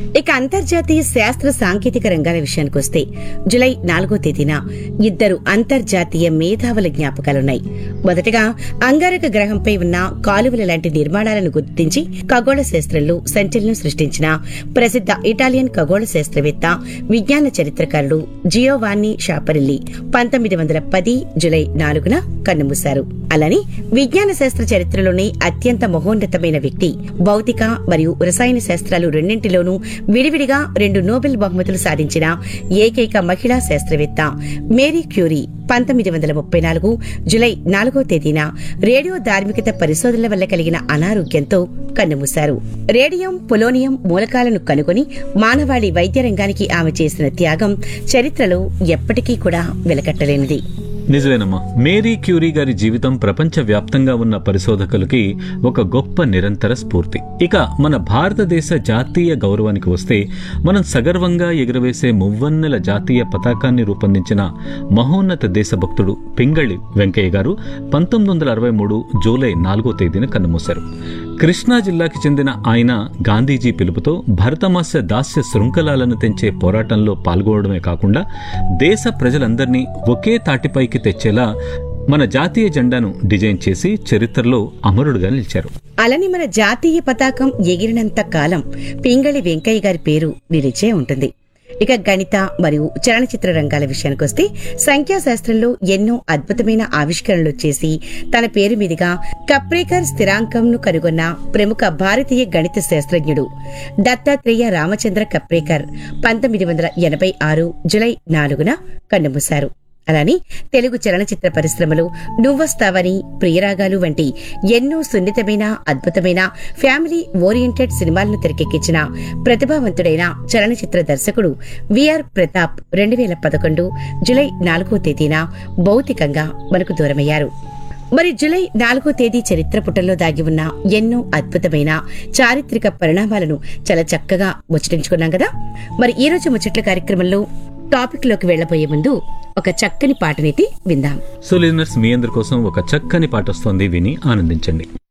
ఇక అంతర్జాతీయ శాస్త్ర సాంకేతిక రంగాల విషయానికి వస్తే జులై నాలుగో తేదీన ఇద్దరు అంతర్జాతీయ మేధావుల జ్ఞాపకాలున్నాయి మొదటగా అంగారక గ్రహంపై ఉన్న కాలువల లాంటి నిర్మాణాలను గుర్తించి ఖగోళ శాస్త్రంలో సంచలనం సృష్టించిన ప్రసిద్ధ ఇటాలియన్ ఖగోళ శాస్త్రవేత్త విజ్ఞాన చరిత్రకారుడు జియోవాన్ని షాపరిల్లి పంతొమ్మిది వందల పది జులై నాలుగున కన్నుమూశారు అలానే విజ్ఞాన శాస్త్ర చరిత్రలోనే అత్యంత మహోన్నతమైన వ్యక్తి భౌతిక మరియు రసాయన శాస్త్రాలు రెండింటిలోనూ విడివిడిగా రెండు నోబెల్ బహుమతులు సాధించిన ఏకైక మహిళా శాస్త్రవేత్త మేరీ క్యూరీ పంతొమ్మిది వందల ముప్పై నాలుగు జులై నాలుగో తేదీన రేడియో ధార్మికత పరిశోధనల వల్ల కలిగిన అనారోగ్యంతో కన్నుమూశారు రేడియం పొలోనియం మూలకాలను కనుగొని మానవాళి వైద్య రంగానికి ఆమె చేసిన త్యాగం చరిత్రలో ఎప్పటికీ కూడా వెలకట్టలేనిది నిజమేనమ్మా మేరీ క్యూరీ గారి జీవితం ప్రపంచ వ్యాప్తంగా ఉన్న పరిశోధకులకి ఒక గొప్ప నిరంతర స్ఫూర్తి ఇక మన భారతదేశ జాతీయ గౌరవానికి వస్తే మనం సగర్వంగా ఎగురవేసే మువ్వన్నెల జాతీయ పతాకాన్ని రూపొందించిన మహోన్నత దేశభక్తుడు పింగళి వెంకయ్య గారు పంతొమ్మిది వందల అరవై మూడు జూలై నాలుగో తేదీన కన్నుమూశారు కృష్ణా జిల్లాకి చెందిన ఆయన గాంధీజీ పిలుపుతో భరతమాస్య దాస్య శృంఖలాలను తెంచే పోరాటంలో పాల్గొనడమే కాకుండా దేశ ప్రజలందరినీ ఒకే తాటిపైకి తెచ్చేలా మన జాతీయ జెండాను డిజైన్ చేసి చరిత్రలో అమరుడుగా నిలిచారు అలానే మన జాతీయ పతాకం ఎగిరినంత కాలం పింగళి వెంకయ్య గారి పేరు నిలిచే ఉంటుంది ఇక గణిత మరియు చలనచిత్ర రంగాల విషయానికొస్తే సంఖ్యాశాస్త్రంలో ఎన్నో అద్భుతమైన ఆవిష్కరణలు చేసి తన పేరు మీదుగా కప్రేకర్ స్థిరాంకంను కనుగొన్న ప్రముఖ భారతీయ గణిత శాస్త్రజ్ఞుడు దత్తాత్రేయ రామచంద్ర కప్రేకర్ పంతొమ్మిది వందల ఎనభై ఆరు జులై నాలుగున కన్నుమూశారు అలానే తెలుగు చలనచిత్ర పరిశ్రమలో నువ్వొస్తావని ప్రియరాగాలు వంటి ఎన్నో సున్నితమైన అద్భుతమైన ఫ్యామిలీ ఓరియంటెడ్ సినిమాలను తెరకెక్కించిన ప్రతిభావంతుడైన చలనచిత్ర దర్శకుడు విఆర్ ప్రతాప్ రెండు వేల పదకొండు జులై నాలుగో తేదీన భౌతికంగా మనకు దూరమయ్యారు మరి జులై నాలుగో తేదీ చరిత్ర పుటల్లో దాగి ఉన్న ఎన్నో అద్భుతమైన చారిత్రక పరిణామాలను చాలా చక్కగా ముచ్చటించుకున్నాం కదా మరి ఈ రోజు ముచ్చట్ల కార్యక్రమంలో టాపిక్ లోకి వెళ్లబోయే ముందు ఒక చక్కని పాటనైతే విందాం సో లిజనర్స్ మీ అందరి కోసం ఒక చక్కని పాట వస్తోంది విని ఆనందించండి